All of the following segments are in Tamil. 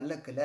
பல்லக்குல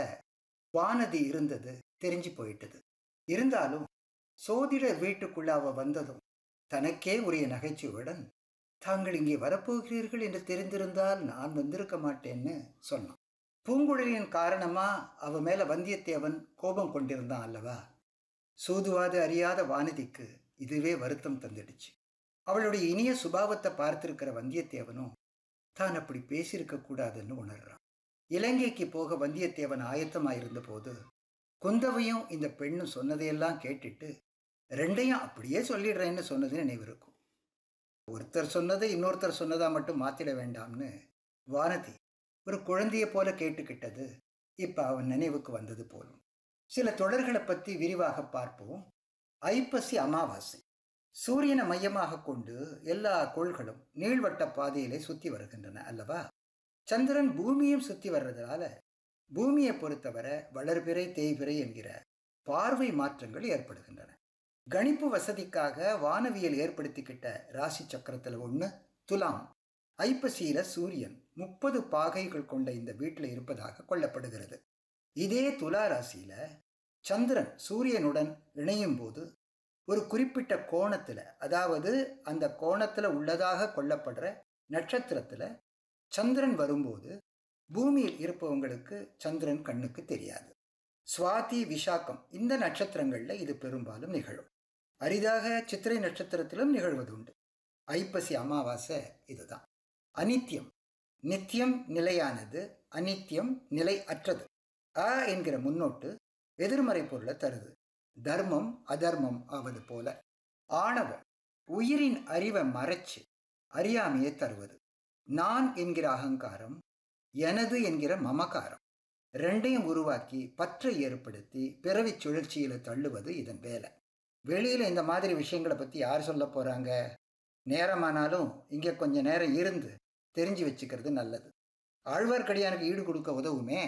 வானதி இருந்தது தெரிஞ்சு போயிட்டது இருந்தாலும் சோதிடர் வீட்டுக்குள்ள அவ வந்ததும் தனக்கே உரிய நகைச்சுவையுடன் தாங்கள் இங்கே வரப்போகிறீர்கள் என்று தெரிந்திருந்தால் நான் வந்திருக்க மாட்டேன்னு சொன்னான் பூங்குழலியின் காரணமா அவ மேல வந்தியத்தேவன் கோபம் கொண்டிருந்தான் அல்லவா சூதுவாது அறியாத வானதிக்கு இதுவே வருத்தம் தந்துடுச்சு அவளுடைய இனிய சுபாவத்தை பார்த்திருக்கிற வந்தியத்தேவனும் தான் அப்படி பேசியிருக்க கூடாதுன்னு உணர்றான் இலங்கைக்கு போக வந்தியத்தேவன் ஆயத்தமாயிருந்த போது குந்தவையும் இந்த பெண்ணும் சொன்னதையெல்லாம் கேட்டுட்டு ரெண்டையும் அப்படியே சொல்லிடுறேன்னு சொன்னது நினைவிருக்கும் ஒருத்தர் சொன்னதை இன்னொருத்தர் சொன்னதா மட்டும் மாத்திட வேண்டாம்னு வானதி ஒரு குழந்தைய போல கேட்டுக்கிட்டது இப்ப அவன் நினைவுக்கு வந்தது போலும் சில தொடர்களை பற்றி விரிவாக பார்ப்போம் ஐப்பசி அமாவாசை சூரியனை மையமாக கொண்டு எல்லா கோள்களும் நீள்வட்ட பாதையிலே சுத்தி வருகின்றன அல்லவா சந்திரன் பூமியும் சுத்தி வர்றதுனால பூமியை பொறுத்தவரை வளர்பிறை தேய்பிறை என்கிற பார்வை மாற்றங்கள் ஏற்படுகின்றன கணிப்பு வசதிக்காக வானவியல் ஏற்படுத்திக்கிட்ட ராசி சக்கரத்தில் ஒன்று துலாம் ஐப்பசியில சூரியன் முப்பது பாகைகள் கொண்ட இந்த வீட்டில் இருப்பதாக கொள்ளப்படுகிறது இதே துலா ராசியில சந்திரன் சூரியனுடன் இணையும் போது ஒரு குறிப்பிட்ட கோணத்துல அதாவது அந்த கோணத்துல உள்ளதாக கொள்ளப்படுற நட்சத்திரத்துல சந்திரன் வரும்போது பூமியில் இருப்பவங்களுக்கு சந்திரன் கண்ணுக்கு தெரியாது சுவாதி விஷாக்கம் இந்த நட்சத்திரங்கள்ல இது பெரும்பாலும் நிகழும் அரிதாக சித்திரை நட்சத்திரத்திலும் நிகழ்வதுண்டு ஐப்பசி அமாவாசை இதுதான் அனித்தியம் நித்தியம் நிலையானது அனித்தியம் நிலை அற்றது அ என்கிற முன்னோட்டு எதிர்மறை பொருளை தருது தர்மம் அதர்மம் ஆவது போல ஆணவம் உயிரின் அறிவை மறைச்சு அறியாமையை தருவது நான் என்கிற அகங்காரம் எனது என்கிற மமகாரம் ரெண்டையும் உருவாக்கி பற்றை ஏற்படுத்தி பிறவி சுழற்சியில தள்ளுவது இதன் வேலை வெளியில இந்த மாதிரி விஷயங்களை பத்தி யார் சொல்ல போறாங்க நேரமானாலும் இங்க கொஞ்ச நேரம் இருந்து தெரிஞ்சு வச்சுக்கிறது நல்லது ஆழ்வார்க்கடியானுக்கு ஈடு கொடுக்க உதவுமே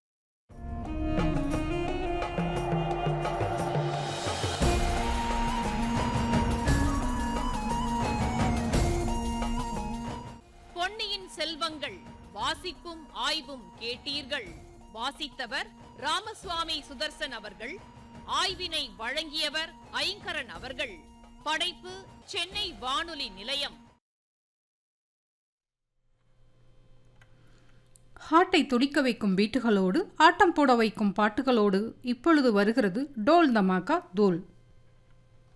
பொன்னியின் செல்வங்கள் வாசிப்பும் ஆய்வும் கேட்டீர்கள் வாசித்தவர் ராமசுவாமி சுதர்சன் அவர்கள் ஆய்வினை வழங்கியவர் ஐங்கரன் அவர்கள் படைப்பு சென்னை வானொலி நிலையம் ஹார்ட்டை துடிக்க வைக்கும் பீட்டுகளோடு ஆட்டம் போட வைக்கும் பாட்டுகளோடு இப்பொழுது வருகிறது டோல் தமாக்கா தோல்